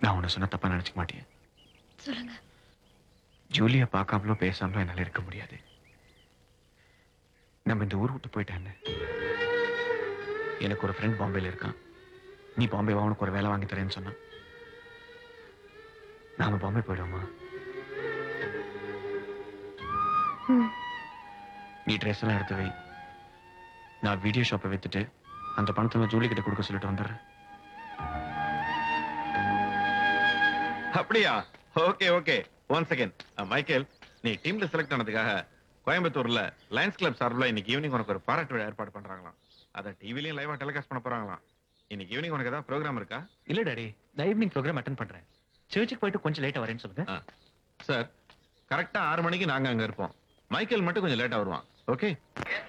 நான் உன்னை சொன்ன தப்பா நினைச்சுக்க மாட்டேன் சொல்லுங்க ஜூலியா பார்க்காமலோ பேசாமலோ என்னால இருக்க முடியாது நம்ம இந்த ஊர் விட்டு போயிட்டேன்னு எனக்கு ஒரு ஃப்ரெண்ட் பாம்பேல இருக்கான் நீ பாம்பே வா உனக்கு ஒரு வேலை வாங்கி தரேன்னு சொன்னான் நாம பாம்பே போயிடுவோமா ம் நீ ட்ரெஸ் எல்லாம் எடுத்து வை நான் வீடியோ ஷாப்பை வித்துட்டு அந்த பணத்தை நான் ஜூலி கிட்ட கொடுக்க சொல்லிட்டு வந்துடுறேன் அப்படியா okay okay one second Michael நீ டீம்ல செலக்ட் ஆனதுக்காக கோயம்புத்தூர்ல லயன்ஸ் கிளப் சார்பில் இன்னைக்கு ஈவினிங் உனக்கு ஒரு பாராட்டு விழா ஏற்பாடு பண்றாங்களாம் அதை டிவிலையும் லைவா டெலிகாஸ்ட் பண்ண போறாங்களாம் இன்னைக்கு ஈவினிங் உனக்கு ஏதாவது ப்ரோக்ராம் இருக்கா இல்ல டாடி நான் ஈவினிங் ப்ரோக்ராம் அட்டன் பண்றேன் சர்ச்சுக்கு போயிட்டு கொஞ்சம் லேட்டா வரேன்னு சொல்லுங்க சார் கரெக்டா ஆறு மணிக்கு நாங்க அங்க இருப்போம் மைக்கேல் மட்டும் கொஞ்சம் லேட்டா வருவான் ஓகே